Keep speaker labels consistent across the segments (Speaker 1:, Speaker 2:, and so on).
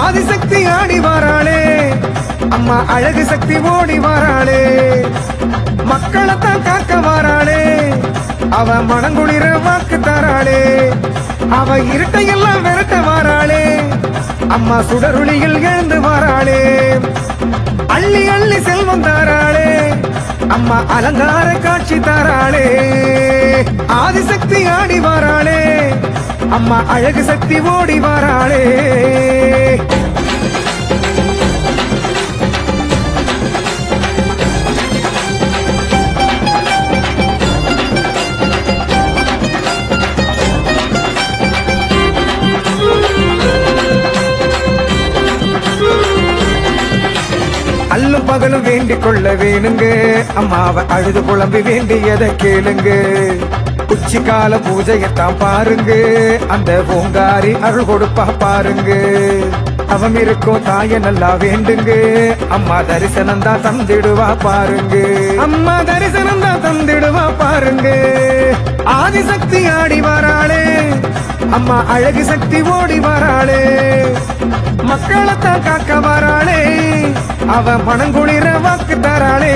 Speaker 1: ஆதிசக்தி ஆடி வாராளே அம்மா அழகு சக்தி ஓடி வாராளே மக்களைத்தான் காக்க வாராளே அவ மனங்குளிர வாக்கு தராளே அவ இருட்டையெல்லாம் விரட்ட வாராளே அம்மா சுடருளியில் எழுந்து வாராளே அள்ளி அள்ளி செல்வம் தாராளே அம்மா அலங்கார காட்சி தாராளே ஆதிசக்தி ஆடி வாராளே அம்மா அழகு சக்தி ஓடி வாராளே அல்லும் பகலும் வேண்டிக் கொள்ள வேணுங்க அம்மாவை அழுது புலம்பி வேண்டியதை கேளுங்க உச்சி கால பூஜையத்தான் பாருங்க அந்த பூங்காரி அருள் கொடுப்பா பாருங்க அவம் இருக்கும் தாய நல்லா வேண்டுங்க அம்மா தரிசனம் தான் தந்திடுவா பாருங்க அம்மா தரிசனம் தான் தந்திடுவா பாருங்க ஆதிசக்தி ஆடி வாராளே அம்மா அழகு சக்தி ஓடி வாராளே மக்களைத்தான் காக்க வாராளே அவ மனங்குளிர வாக்கு தராளே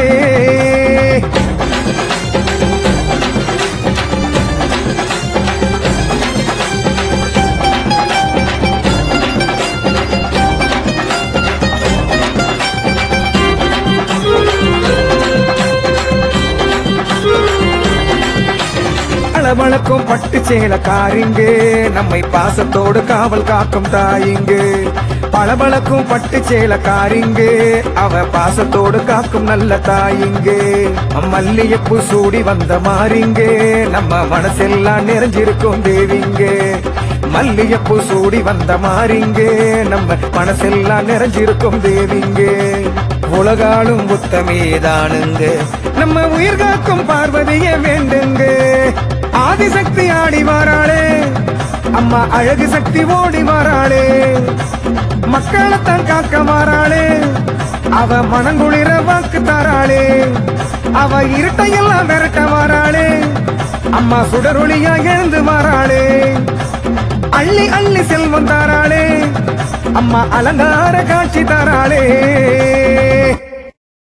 Speaker 1: அளவளக்கும் பட்டு சேல காரிங்கு நம்மை பாசத்தோடு காவல் காக்கும் தாயிங்கு பளபளக்கும் பட்டு சேல காரிங்கு அவ பாசத்தோடு காக்கும் நல்ல தாயிங்கு மல்லியப்பூ சூடி வந்த மாறிங்கு நம்ம மனசெல்லாம் நிறைஞ்சிருக்கும் தேவிங்க மல்லியப்பூ சூடி வந்த மாறிங்கு நம்ம மனசெல்லாம் நிறைஞ்சிருக்கும் தேவிங்க உலகாலும் புத்தமேதானுங்க நம்ம உயிர் காக்கும் பார்வதியே வேண்டுங்க ஆதிசக்தி ஆடி வாராளே அம்மா அழகு சக்தி ஓடி வாராளே மக்களைத்தான் காக்க வாராளே அவ மனங்குளிர வாக்கு தாராளே அவ இருட்டையெல்லாம் விரட்ட வாராளே அம்மா சுடரொளியா எழுந்து வாராளே அள்ளி அள்ளி செல்வம் தாராளே அம்மா அலங்கார காட்சி தாராளே